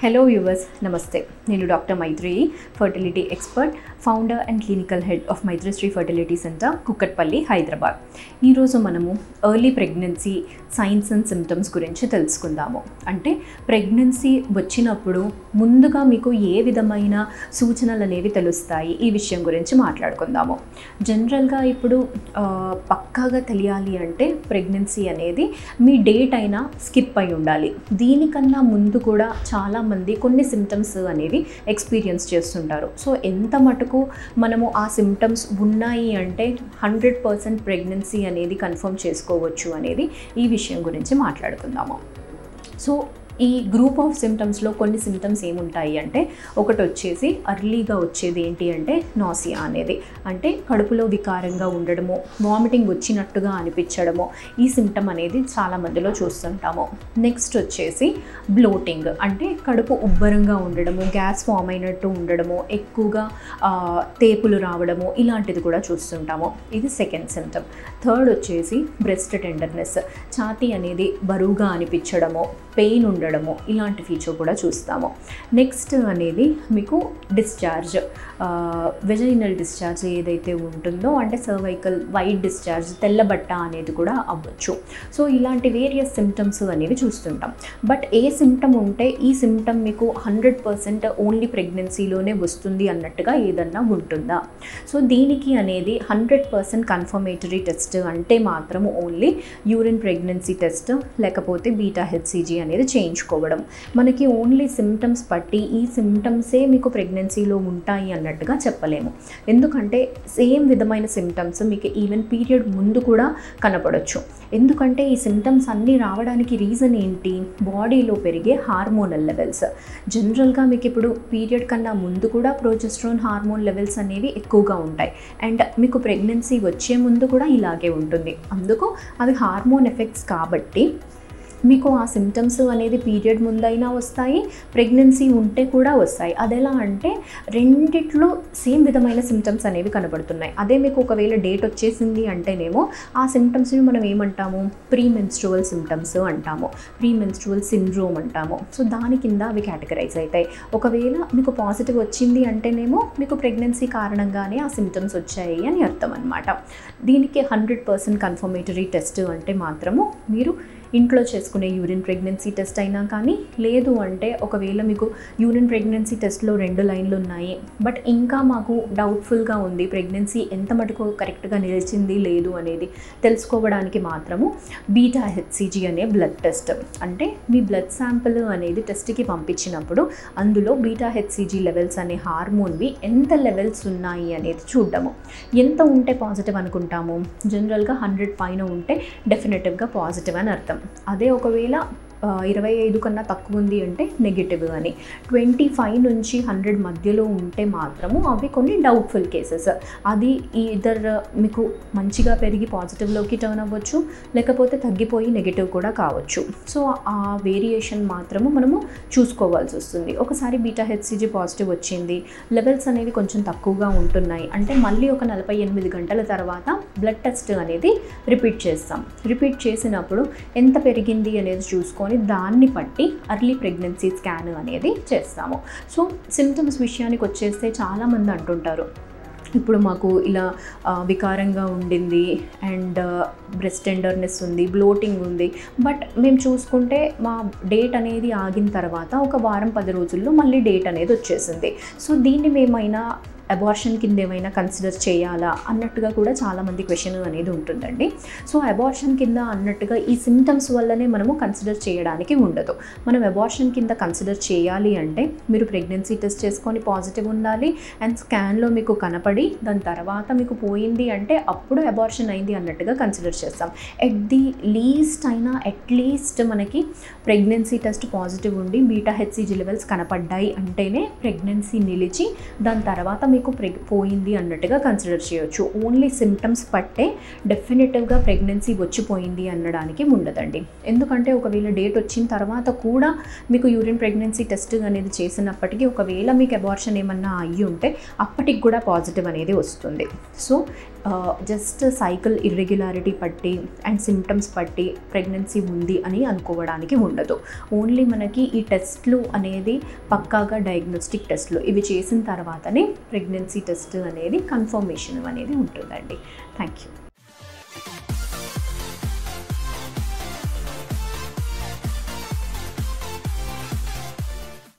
hello viewers నమస్తే నేను doctor Maitri fertility expert founder and clinical head of Maitrishri fertility centre Kukatpally Hyderabad ఈరోజు మనము early pregnancy signs and symptoms గురించి తెలుసుకుందాము అంటే ప్రెగ్నెన్సీ వచ్చినప్పుడు ముందుగా మీకు ఏ విధమైన సూచనలు అనేవి తెలుస్తాయి ఈ విషయం గురించి మాట్లాడుకుందాము జనరల్గా ఇప్పుడు ఆ, పక్కాగా తెలియాలి అంటే ప్రెగ్నెన్సీ అనేది మీ డేట్ అయినా స్కిప్ అయి ఉండాలి దీనికన్నా ముందు కూడా చాలామంది కొన్ని సిమ్టమ్స్ అనేవి ఎక్స్పీరియన్స్ చేస్తుంటారు సో ఎంత మటుకు మనము ఆ సిమ్టమ్స్ ఉన్నాయి అంటే హండ్రెడ్ పర్సెంట్ ప్రెగ్నెన్సీ అనేది కన్ఫర్మ్ చేసుకోవచ్చు అనేది ఈ విషయం గురించి మాట్లాడుకుందాము సో ఈ గ్రూప్ ఆఫ్ సిమ్టమ్స్లో కొన్ని సిమ్టమ్స్ ఏముంటాయి అంటే ఒకటి వచ్చేసి అర్లీగా వచ్చేది ఏంటి అంటే నాసియా అనేది అంటే కడుపులో వికారంగా ఉండడము వామిటింగ్ వచ్చినట్టుగా అనిపించడము ఈ సిమ్టమ్ అనేది చాలా మందిలో చూస్తుంటాము నెక్స్ట్ వచ్చేసి బ్లోటింగ్ అంటే కడుపు ఉబ్బరంగా ఉండడము గ్యాస్ ఫామ్ అయినట్టు ఉండడము ఎక్కువగా ఆ, తేపులు రావడము ఇలాంటిది కూడా చూస్తుంటాము ఇది సెకండ్ సిమ్టమ్ థర్డ్ వచ్చేసి బ్రెస్ట్ టెండర్నెస్ ఛాతీ అనేది బరువుగా అనిపించడము పెయిన్ ఉండడము ఇలాంటి ఫీచర్ కూడా చూస్తాము నెక్స్ట్ అనేది మీకు డిశ్చార్జ్ వెజైనల్ డిశ్చార్జ్ ఏదైతే ఉంటుందో అంటే సర్వైకల్ వైట్ డిశ్చార్జ్ తెల్లబట్ట అనేది కూడా అవ్వచ్చు సో ఇలాంటి వేరియస్ సిమ్టమ్స్ అనేవి చూస్తుంటాం బట్ ఏ సిమ్టమ్ ఉంటే ఈ సిమ్టమ్ మీకు హండ్రెడ్ పర్సెంట్ ఓన్లీ ప్రెగ్నెన్సీలోనే వస్తుంది అన్నట్టుగా ఏదన్నా ఉంటుందా సో దీనికి అనేది హండ్రెడ్ పర్సెంట్ కన్ఫర్మేటరీ టెస్ట్ అంటే మాత్రం ఓన్లీ యూరిన్ ప్రెగ్నెన్సీ టెస్ట్ లేకపోతే బీటా హెచ్సిజీ అనేది చేయించుకోవడం మనకి ఓన్లీ సిమ్టమ్స్ పట్టి ఈ సిమ్టమ్సే మీకు ప్రెగ్నెన్సీలో ఉంటాయి అన్నట్టుగా చెప్పలేము ఎందుకంటే సేమ్ విధమైన సిమ్టమ్స్ మీకు ఈవెన్ పీరియడ్ ముందు కూడా కనపడవచ్చు ఎందుకంటే ఈ సిమ్టమ్స్ అన్నీ రావడానికి రీజన్ ఏంటి బాడీలో పెరిగే హార్మోనల్ లెవెల్స్ జనరల్గా మీకు ఇప్పుడు పీరియడ్ కన్నా ముందు కూడా ప్రోజెస్ట్రోన్ హార్మోన్ లెవెల్స్ అనేవి ఎక్కువగా ఉంటాయి అండ్ మీకు ప్రెగ్నెన్సీ వచ్చే ముందు కూడా ఇలాగే ఉంటుంది అందుకు అవి హార్మోన్ ఎఫెక్ట్స్ కాబట్టి మీకు ఆ సిమ్టమ్స్ అనేది పీరియడ్ ముందైనా వస్తాయి ప్రెగ్నెన్సీ ఉంటే కూడా వస్తాయి అదెలా అంటే రెండిట్లో సేమ్ విధమైన సిమ్టమ్స్ అనేవి కనబడుతున్నాయి అదే మీకు ఒకవేళ డేట్ వచ్చేసింది అంటేనేమో ఆ సిమ్టమ్స్ని మనం ఏమంటాము ప్రీ మెన్స్ట్రువల్ సిమ్టమ్స్ అంటాము ప్రీ మెన్స్ట్రువల్ సిండ్రోమ్ అంటాము సో దాని కింద అవి కేటగరైజ్ అవుతాయి ఒకవేళ మీకు పాజిటివ్ వచ్చింది అంటేనేమో మీకు ప్రెగ్నెన్సీ కారణంగానే ఆ సిమ్టమ్స్ వచ్చాయి అని అర్థం అనమాట దీనికి హండ్రెడ్ పర్సెంట్ కన్ఫర్మేటరీ టెస్ట్ అంటే మాత్రము మీరు ఇంట్లో చేసుకునే యూరిన్ ప్రెగ్నెన్సీ టెస్ట్ అయినా కానీ లేదు అంటే ఒకవేళ మీకు యూరిన్ ప్రెగ్నెన్సీ టెస్ట్లో రెండు లైన్లు ఉన్నాయి బట్ ఇంకా మాకు డౌట్ఫుల్గా ఉంది ప్రెగ్నెన్సీ ఎంత మటుకు కరెక్ట్గా నిలిచింది లేదు అనేది తెలుసుకోవడానికి మాత్రము బీటా హెచ్సిజీ అనే బ్లడ్ టెస్ట్ అంటే మీ బ్లడ్ శాంపిల్ అనేది టెస్ట్కి పంపించినప్పుడు అందులో బీటా హెచ్సిజీ లెవెల్స్ అనే హార్మోన్వి ఎంత లెవెల్స్ ఉన్నాయి అనేది చూడడము ఎంత ఉంటే పాజిటివ్ అనుకుంటాము జనరల్గా హండ్రెడ్ పైన ఉంటే డెఫినెటివ్గా పాజిటివ్ అని అర్థం అదే ఒకవేళ ఆ, ఇరవై ఐదు కన్నా తక్కువ ఉంది అంటే నెగిటివ్ అని ట్వంటీ ఫైవ్ నుంచి హండ్రెడ్ మధ్యలో ఉంటే మాత్రము అవి కొన్ని డౌట్ఫుల్ కేసెస్ అది ఇదర్ మీకు మంచిగా పెరిగి పాజిటివ్లోకి టర్న్ అవ్వచ్చు లేకపోతే తగ్గిపోయి నెగిటివ్ కూడా కావచ్చు సో ఆ వేరియేషన్ మాత్రము మనము చూసుకోవాల్సి వస్తుంది ఒకసారి బీటా హెచ్సిజీ పాజిటివ్ వచ్చింది లెవెల్స్ అనేవి కొంచెం తక్కువగా ఉంటున్నాయి అంటే మళ్ళీ ఒక నలభై ఎనిమిది గంటల తర్వాత బ్లడ్ టెస్ట్ అనేది రిపీట్ చేస్తాం రిపీట్ చేసినప్పుడు ఎంత పెరిగింది అనేది చూసుకొని దాన్ని బట్టి అర్లీ ప్రెగ్నెన్సీ స్కాన్ అనేది చేస్తాము సో సిమ్టమ్స్ విషయానికి వచ్చేస్తే చాలామంది అంటుంటారు ఇప్పుడు మాకు ఇలా ఆ, వికారంగా ఉండింది అండ్ బ్రెస్ట్ టెండర్నెస్ ఉంది బ్లోటింగ్ ఉంది బట్ మేము చూసుకుంటే మా డేట్ అనేది ఆగిన తర్వాత ఒక వారం పది రోజుల్లో మళ్ళీ డేట్ అనేది వచ్చేసింది సో దీన్ని మేమైనా అబార్షన్ కింద ఏమైనా కన్సిడర్ చేయాలా అన్నట్టుగా కూడా చాలామంది క్వశ్చన్ అనేది ఉంటుందండి సో అబార్షన్ కింద అన్నట్టుగా ఈ సిమ్టమ్స్ వల్లనే మనము కన్సిడర్ చేయడానికి ఉండదు మనం అబార్షన్ కింద కన్సిడర్ చేయాలి అంటే మీరు ప్రెగ్నెన్సీ టెస్ట్ చేసుకొని పాజిటివ్ ఉండాలి అండ్ స్కాన్లో మీకు కనపడి దాని తర్వాత మీకు పోయింది అంటే అప్పుడు అబార్షన్ అయింది అన్నట్టుగా కన్సిడర్ చేస్తాం ఎట్ ది లీస్ట్ అయినా అట్లీస్ట్ మనకి ప్రెగ్నెన్సీ టెస్ట్ పాజిటివ్ ఉండి బీటా హెచ్సిజీ లెవెల్స్ కనపడ్డాయి అంటేనే ప్రెగ్నెన్సీ నిలిచి దాని తర్వాత మీకు మీకు ప్రెగ్ పోయింది అన్నట్టుగా కన్సిడర్ చేయొచ్చు ఓన్లీ సిమ్టమ్స్ పట్టే డెఫినెటివ్గా ప్రెగ్నెన్సీ వచ్చిపోయింది అనడానికి ఉండదండి ఎందుకంటే ఒకవేళ డేట్ వచ్చిన తర్వాత కూడా మీకు యూరిన్ ప్రెగ్నెన్సీ టెస్ట్ అనేది చేసినప్పటికీ ఒకవేళ మీకు అబార్షన్ ఏమన్నా అయ్యి ఉంటే అప్పటికి కూడా పాజిటివ్ అనేది వస్తుంది సో జస్ట్ సైకిల్ ఇర్రెగ్యులారిటీ పట్టి అండ్ సిమ్టమ్స్ పట్టి ప్రెగ్నెన్సీ ఉంది అని అనుకోవడానికి ఉండదు ఓన్లీ మనకి ఈ టెస్ట్లు అనేది పక్కాగా డయాగ్నోస్టిక్ టెస్ట్లు ఇవి చేసిన తర్వాతనే ప్రెగ్నెన్సీ టెస్ట్ అనేది కన్ఫర్మేషన్ అనేది ఉంటుందండి థ్యాంక్ యూ